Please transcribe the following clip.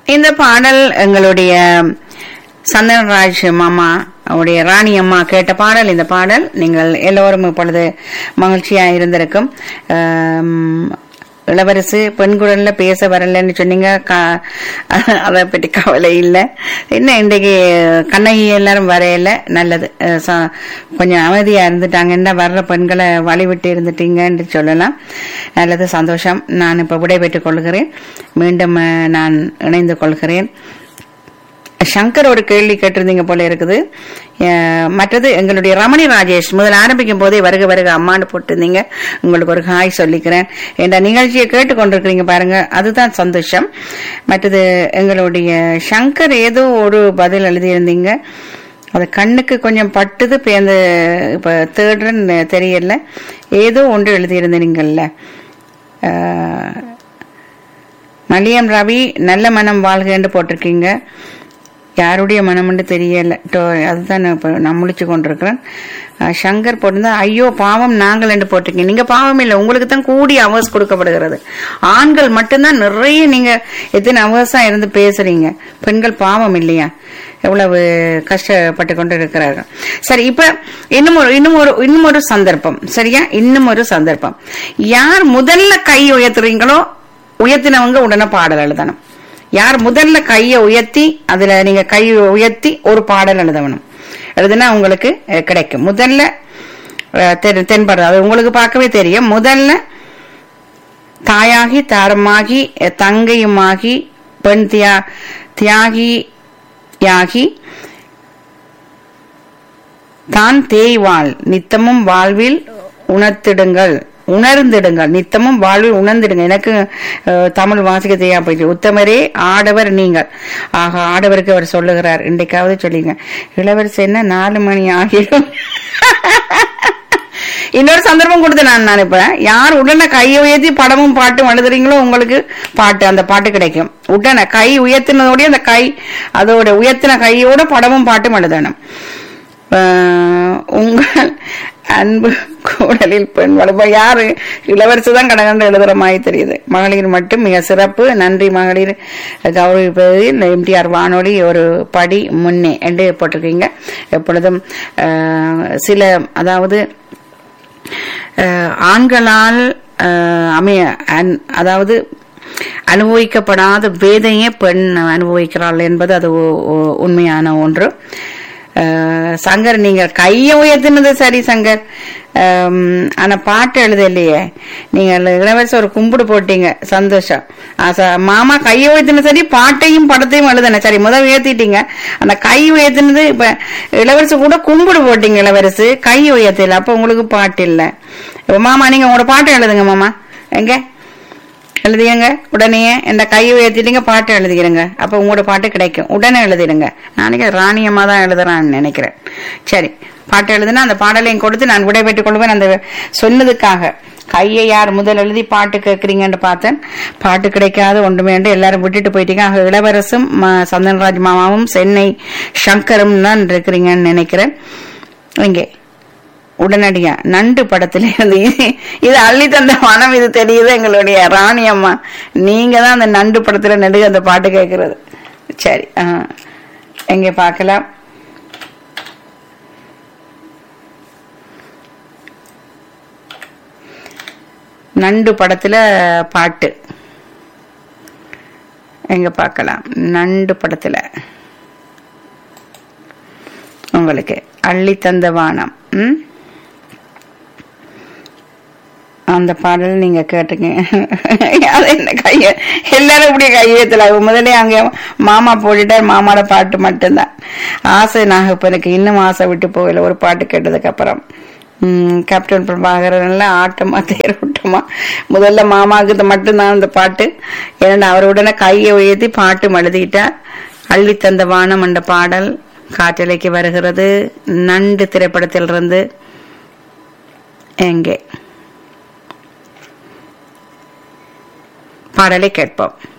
இந்த பாடல் எங்களுடைய சந்தனராஜ் மாமா அவருடைய ராணி அம்மா கேட்ட பாடல் இந்த பாடல் நீங்கள் எல்லோரும் இப்பொழுது மகிழ்ச்சியா இருந்திருக்கும் ஆம், இளவரசு பெண் குரல்ல பேச வரலன்னு சொன்னீங்க கா- அதை பற்றி கவலை இல்லை என்ன இன்றைக்கு கண்ணகி எல்லாரும் வரையில நல்லது அஹ் ச- கொஞ்சம் அமைதியா இருந்துட்டாங்கன்னா வர்ற பெண்களை வழிவிட்டு இருந்துட்டீங்கன்னு சொல்லலாம் நல்லது சந்தோஷம் நான் இப்ப விடைபெற்றுக் கொள்கிறேன் மீண்டும் அஹ், நான் இணைந்து கொள்கிறேன் சங்கர் ஒரு கேள்வி கேட்டிருந்தீங்க போல இருக்குது அஹ் மற்றது எங்களுடைய ரமணி ராஜேஷ் முதல் ஆரம்பிக்கும் போதே வருக வருக அம்மான்னு போட்டிருந்தீங்க உங்களுக்கு ஒரு ஹாய் சொல்லிக்கிறேன் என்ற நிகழ்ச்சியை கேட்டுக்கொண்டிருக்கிறீங்க பாருங்க அதுதான் சந்தோஷம் மற்றது எங்களுடைய சங்கர் ஏதோ ஒரு பதில் எழுதியிருந்தீங்க அது கண்ணுக்கு கொஞ்சம் பட்டுது இப்ப அந்த இப்ப தேடுறேன்னு தெரியல ஏதோ ஒன்று எழுதியிருந்தீங்கல்ல அஹ் மலியம் ரவி நல்ல மனம் வாழ்கன்னு போட்டிருக்கீங்க யாருடைய மனம்னு தெரியல டோ- அதுதான் நான் இப்ப நான் முழிச்சு கொண்டிருக்கிறேன் அஹ் சங்கர் போட்டிருந்தா ஐயோ பாவம் நாங்கள் என்று போட்டிருக்கீங்க நீங்க பாவம் இல்லை உங்களுக்கு தான் கூடிய அவர்ஸ் கொடுக்கப்படுகிறது ஆண்கள் மட்டும்தான் நிறைய நீங்க எத்தனை அவர்ஸா இருந்து பேசுறீங்க பெண்கள் பாவம் இல்லையா எவ்வளவு கஷ்டப்பட்டு கொண்டு இருக்கிறார்கள் சரி இப்ப இன்னும் ஒரு இன்னும் ஒரு இன்னும் ஒரு சந்தர்ப்பம் சரியா இன்னும் ஒரு சந்தர்ப்பம் யார் முதல்ல கை உயர்த்துறீங்களோ உயர்த்தினவங்க உடனே பாடல் எழுதணும் யார் முதல்ல கையை உயர்த்தி அதுல நீங்க கை உயர்த்தி ஒரு பாடல் எழுதணும் எழுதுனா உங்களுக்கு அஹ், கிடைக்கும் முதல்ல அஹ், தென்- தென்படுறது அது உங்களுக்கு பார்க்கவே தெரியும் முதல்ல தாயாகி தாரமாகி அஹ், தங்கையுமாகி பெண் தியா தியாகி யாகி தான் தேய்வாள் நித்தமும் வாழ்வில் உணர்த்திடுங்கள் உணர்ந்திடுங்கள் நித்தமும் வாழ்வில் உணர்ந்திடுங்க எனக்கு அஹ், தமிழ் வாசிக்க தெரியாம போயிடுச்சு உத்தமரே ஆடவர் நீங்கள் ஆக ஆடவருக்கு அவர் சொல்லுகிறார் இன்றைக்காவது சொல்லிங்க இளவரசி என்ன நாலு மணி ஆகிடும் இன்னொரு சந்தர்ப்பம் கொடுத்து நான் நான் இப்ப யார் உடனே கையை உயர்த்தி படமும் பாட்டும் எழுதுறீங்களோ உங்களுக்கு பாட்டு அந்த பாட்டு கிடைக்கும் உடனே கை உயர்த்தினதோடய அந்த கை அதோட உயர்த்தின கையோட படமும் பாட்டும் எழுதணும் ஆஹ் உங்கள் அன்பு கூடலில் பெண் வளர்ப்ப யாரு இளவரசி தான் கடகண்டு எழுதுற மாதிரி தெரியுது மகளிர் மட்டும் மிக சிறப்பு நன்றி மகளிர் கௌரவிப்பதில் எம்டிஆர் வானொலி ஒரு படி முன்னே என்று போட்டிருக்கீங்க எப்பொழுதும் ஆஹ் சில அதாவது அஹ், ஆண்களால் அஹ், அமைய அன்- அதாவது அனுபவிக்கப்படாத வேதையே பெண் அனுபவிக்கிறாள் என்பது அது ஒ- ஒ- உண்மையான ஒன்று அஹ், சங்கர் நீங்க கையை உயர்த்தினது சரி சங்கர் அம், ஆனா பாட்டு எழுதலையே நீங்க இளவரசி ஒரு கும்பிடு போட்டீங்க சந்தோஷம் ஆ, ச- மாமா கையை உயர்த்தின சரி பாட்டையும் படத்தையும் எழுதன சரி முதல் உயர்த்திட்டீங்க அந்த கை உயர்த்தினது இப்ப இளவரசி கூட கும்பிடு போட்டீங்க இளவரசு கை உயர்த்தல அப்ப உங்களுக்கு பாட்டு இல்ல இப்ப மாமா நீங்க உங்களோட பாட்டு எழுதுங்க மாமா எங்க எழுதியங்க உடனே இந்த கை உயர்த்திட்டீங்க பாட்டு எழுதிக்கிறங்க அப்ப உங்களோட பாட்டு கிடைக்கும் உடனே எழுதிடுங்க நாளைக்கு ராணியம்மா தான் எழுதுறான்னு நினைக்கிறேன் சரி பாட்டு எழுதுனா அந்த பாடலையும் கொடுத்து நான் விடைபெற்றுக் கொள்வேன் அந்த சொன்னதுக்காக கையை யார் முதல் எழுதி பாட்டு கேட்கறீங்கன்னு பார்த்தேன் பாட்டு கிடைக்காத ஒன்றுமே என்று எல்லாரும் விட்டுட்டு போயிட்டீங்க ஆக இளவரசும் ம- சந்தன்ராஜ் மாமாவும் சென்னை சங்கரும் தான் இருக்கிறீங்கன்னு நினைக்கிறேன் இங்கே உடனடியா நண்டு படத்துல இருந்து இது- இது அள்ளி தந்த மனம் இது தெரியுது எங்களுடைய ராணி அம்மா நீங்க தான் அந்த நண்டு படத்துல நடுக அந்த பாட்டு கேட்கறது சரி ஆ. எங்க பார்க்கலாம் நண்டு படத்துல பாட்டு எங்க பார்க்கலாம் நண்டு படத்துல உங்களுக்கு அள்ளி தந்த வானம் ம் அந்த பாடல் நீங்க கேட்டுங்க அது என்ன கைய எல்லாரும் இப்படி கையெழுத்துல முதல்ல அங்க மாமா போட்டுட்டார் மாமாட பாட்டு மட்டும்தான் ஆசை நாகப்பனுக்கு இன்னும் ஆசை விட்டு போகல ஒரு பாட்டு கேட்டதுக்கு அப்புறம் உம் கேப்டன் பிரபாகரன் எல்லாம் ஆட்டமா தேரோட்டமா முதல்ல மாமாவுக்கு மட்டும்தான் அந்த பாட்டு ஏன்னா அவர் உடனே கையை உயர்த்தி பாட்டு எழுதிட்டார் அள்ளி தந்த வானம் என்ற பாடல் காற்றலைக்கு வருகிறது நண்டு திரைப்படத்திலிருந்து எங்கே பாடலை கேட்போம்